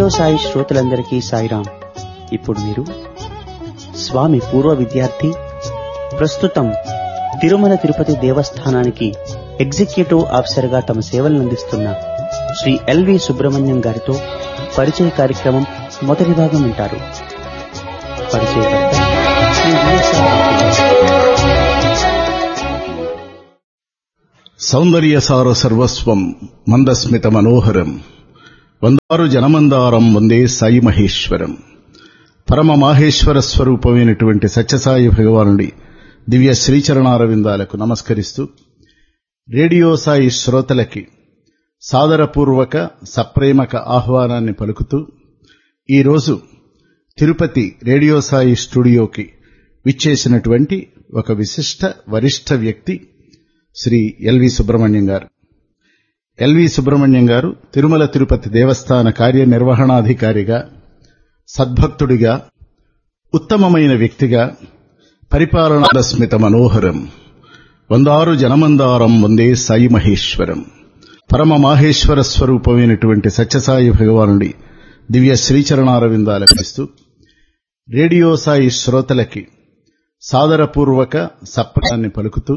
సాయి శ్రోతలందరికీ సాయిరాం ఇప్పుడు మీరు స్వామి పూర్వ విద్యార్థి ప్రస్తుతం తిరుమల తిరుపతి దేవస్థానానికి ఎగ్జిక్యూటివ్ ఆఫీసర్గా తమ సేవలను అందిస్తున్న శ్రీ ఎల్వి సుబ్రహ్మణ్యం గారితో పరిచయ కార్యక్రమం మొదటి భాగం వింటారు పరిచయకర్త శ్రీ విఎస్ఆర్ సౌందర్యసార సర్వస్వం మందస్మిత మనోహరం వందారు జనమందారం వందే సాయి మహేశ్వరం పరమ మాహేశ్వర స్వరూపమైనటువంటి సత్యసాయి భగవానుడి దివ్య శ్రీచరణారవిందాలకు నమస్కరిస్తూ రేడియో సాయి శ్రోతలకి సాదరపూర్వక సప్రేమక ఆహ్వానాన్ని పలుకుతూ ఈరోజు తిరుపతి రేడియో సాయి స్టూడియోకి విచ్చేసినటువంటి ఒక విశిష్ట వరిష్ఠ వ్యక్తి శ్రీ ఎల్వి సుబ్రహ్మణ్యం గారు ఎల్వి సుబ్రహ్మణ్యం గారు తిరుమల తిరుపతి దేవస్థాన కార్యనిర్వహణాధికారిగా సద్భక్తుడిగా ఉత్తమమైన వ్యక్తిగా పరిపాలనాస్మిత మనోహరం వందారు జనమందారం వందే సాయి మహేశ్వరం పరమ మాహేశ్వర స్వరూపమైనటువంటి సత్యసాయి భగవానుడి దివ్య శ్రీచరణారవిందాలకు ఇస్తూ రేడియో సాయి శ్రోతలకి సాదరపూర్వక సప్రాన్ని పలుకుతూ